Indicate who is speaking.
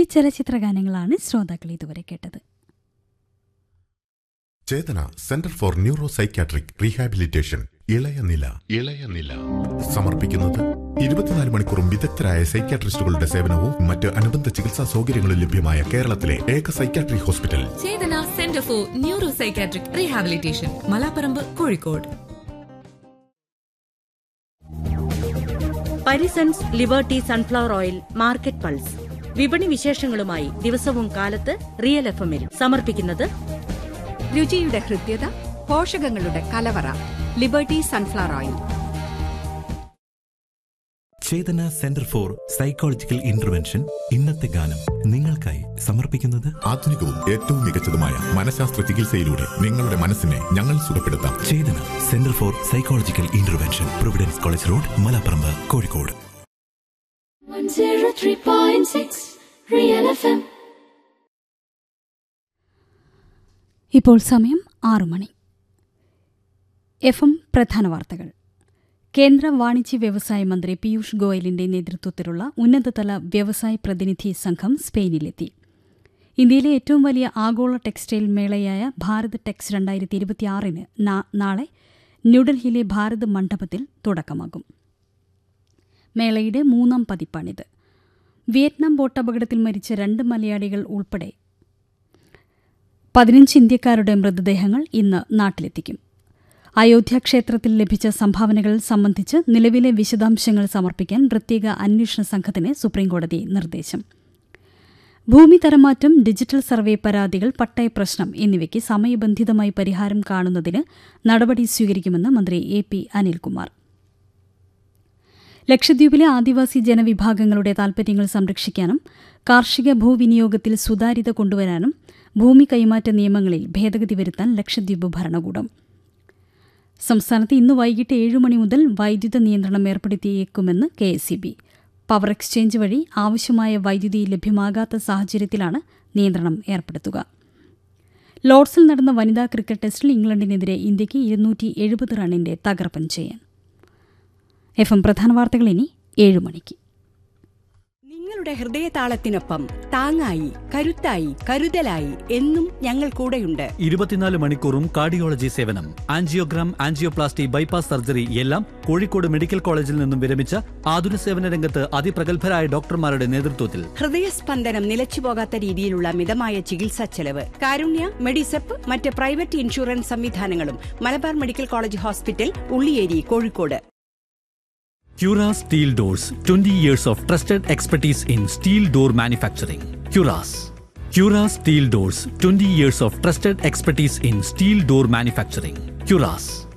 Speaker 1: ചലച്ചിത്ര ഗാനങ്ങളാണ് ശ്രോതാക്കൾ ഇതുവരെ കേട്ടത്
Speaker 2: Chethana centre for neuro psychiatric rehabilitation ഇളയ നില ഇളയ നില സമർപ്പിക്കുന്നത് ഇരുപത്തിനാല് മണിക്കൂറും വിദഗ്ധരായ സൈക്യാട്രിസ്റ്റുകളുടെ സേവനവും മറ്റ് അനുബന്ധ ചികിത്സാ സൗകര്യങ്ങളും ലഭ്യമായ കേരളത്തിലെ ഏക psychiatry hospital
Speaker 3: Chethana centre for neuro psychiatric rehabilitation Malaparamba Kozhikode
Speaker 4: Parisons liberty sunflower oil market pulse വിപണി വിശേഷങ്ങളുമായി ദിവസവും കാലത്ത് റിയൽ എഫ് എമ്മിൽ സമർപ്പിക്കുന്നത്
Speaker 5: രുചിയുടെ ഹൃദ്യത പോഷകങ്ങളുടെ കലവറ liberty sunflower oil
Speaker 6: Chethana centre for psychological intervention ഇന്നത്തെ ഗാനം നിങ്ങൾക്കായി സമർപ്പിക്കുന്നത്
Speaker 2: ആധുനികവും ഏറ്റവും മികച്ചതുമായ മനഃശാസ്ത്ര ചികിത്സയിലൂടെ നിങ്ങളുടെ മനസ്സിനെ ഞങ്ങൾ സുഖപ്പെടുത്താം
Speaker 6: Chethana centre for psychological intervention providence college road Malaparamba Kozhikode
Speaker 7: 103.6 Real FM.
Speaker 1: ഇപ്പോൾ സമയം ആറു മണി എഫ് എം പ്രധാന വാർത്തകൾ കേന്ദ്ര വാണിജ്യ വ്യവസായ മന്ത്രി പീയൂഷ് ഗോയലിന്റെ നേതൃത്വത്തിലുള്ള ഉന്നതതല വ്യവസായ പ്രതിനിധി സംഘം സ്പെയിനിലെത്തി ഇന്ത്യയിലെ ഏറ്റവും വലിയ ആഗോള ടെക്സ്റ്റൈൽ മേളയായ ഭാരത് ടെക്സ് രണ്ടായിരത്തി ഇരുപത്തിയാറിന് നാളെ ന്യൂഡൽഹിയിലെ ഭാരത് മണ്ഡപത്തിൽ തുടക്കമാകും മേളയുടെ മൂന്നാം പതിപ്പാണിത് വിയറ്റ്നാം ബോട്ടപകടത്തിൽ മരിച്ച രണ്ട് മലയാളികൾ ഉൾപ്പെടെ പതിനഞ്ച് ഇന്ത്യക്കാരുടെ മൃതദേഹങ്ങൾ ഇന്ന് നാട്ടിലെത്തിക്കും അയോധ്യ ക്ഷേത്രത്തിൽ ലഭിച്ച സംഭാവനകൾ സംബന്ധിച്ച് നിലവിലെ വിശദാംശങ്ങൾ സമർപ്പിക്കാൻ പ്രത്യേക അന്വേഷണ സംഘത്തിന് സുപ്രീംകോടതി നിർദ്ദേശം ഭൂമി തരമാറ്റം ഡിജിറ്റൽ സർവേ പരാതികൾ പട്ടയ പ്രശ്നം എന്നിവയ്ക്ക് സമയബന്ധിതമായി പരിഹാരം കാണുന്നതിന് നടപടി സ്വീകരിക്കുമെന്ന് മന്ത്രി എ പി അനിൽകുമാർ ലക്ഷദ്വീപിലെ ആദിവാസി ജനവിഭാഗങ്ങളുടെ താൽപര്യങ്ങൾ സംരക്ഷിക്കാനും കാർഷിക ഭൂവിനിയോഗത്തിൽ സുതാര്യത കൊണ്ടുവരാനും ഭൂമി കൈമാറ്റ നിയമങ്ങളിൽ ഭേദഗതി വരുത്താൻ ലക്ഷദ്വീപ് ഭരണകൂടം സംസ്ഥാനത്ത് ഇന്ന് വൈകിട്ട് ഏഴു മണി മുതൽ വൈദ്യുത നിയന്ത്രണം ഏർപ്പെടുത്തിയേക്കുമെന്ന് K S C B power exchange വഴി ആവശ്യമായ വൈദ്യുതി ലഭ്യമാകാത്ത സാഹചര്യത്തിലാണ് നിയന്ത്രണം ഏർപ്പെടുത്തുക ലോർഡ്സിൽ നടന്ന വനിതാ ക്രിക്കറ്റ് ടെസ്റ്റിൽ ഇംഗ്ലണ്ടിനെതിരെ ഇന്ത്യയ്ക്ക് ഇരുന്നൂറ്റി എഴുപത് റണ്ണിന്റെ തകർപ്പൻ ചെയ്യാൻ എഫ് എം പ്രധാന വാർത്തകൾ ഇനി ഏഴു മണിക്ക്
Speaker 5: നിങ്ങളുടെ ഹൃദയതാളത്തിനൊപ്പം താങ്ങായി കരുത്തായി കരുതലായി എന്നും ഞങ്ങൾ കൂടെയുണ്ട്
Speaker 8: ഇരുപത്തിനാല് മണിക്കൂറും കാർഡിയോളജി സേവനം ആൻജിയോഗ്രാം ആൻജിയോപ്ലാസ്റ്റി ബൈപ്പാസ് സർജറി എല്ലാം കോഴിക്കോട് മെഡിക്കൽ കോളേജിൽ നിന്നും വിരമിച്ച ആതുര സേവന രംഗത്ത് അതിപ്രഗത്ഭരായ ഡോക്ടർമാരുടെ നേതൃത്വത്തിൽ
Speaker 5: ഹൃദയസ്പന്ദനം നിലച്ചുപോകാത്ത രീതിയിലുള്ള മിതമായ ചികിത്സാ ചെലവ് കാരുണ്യ മെഡിസെപ്പ് മറ്റ് പ്രൈവറ്റ് ഇൻഷുറൻസ് സംവിധാനങ്ങളും Malabar medical college hospital Ulliyeri Kozhikode
Speaker 8: Cura Steel Doors 20 years of trusted expertise in steel door manufacturing. Curas. Cura Steel Doors 20 years of trusted expertise in steel door manufacturing. Curas.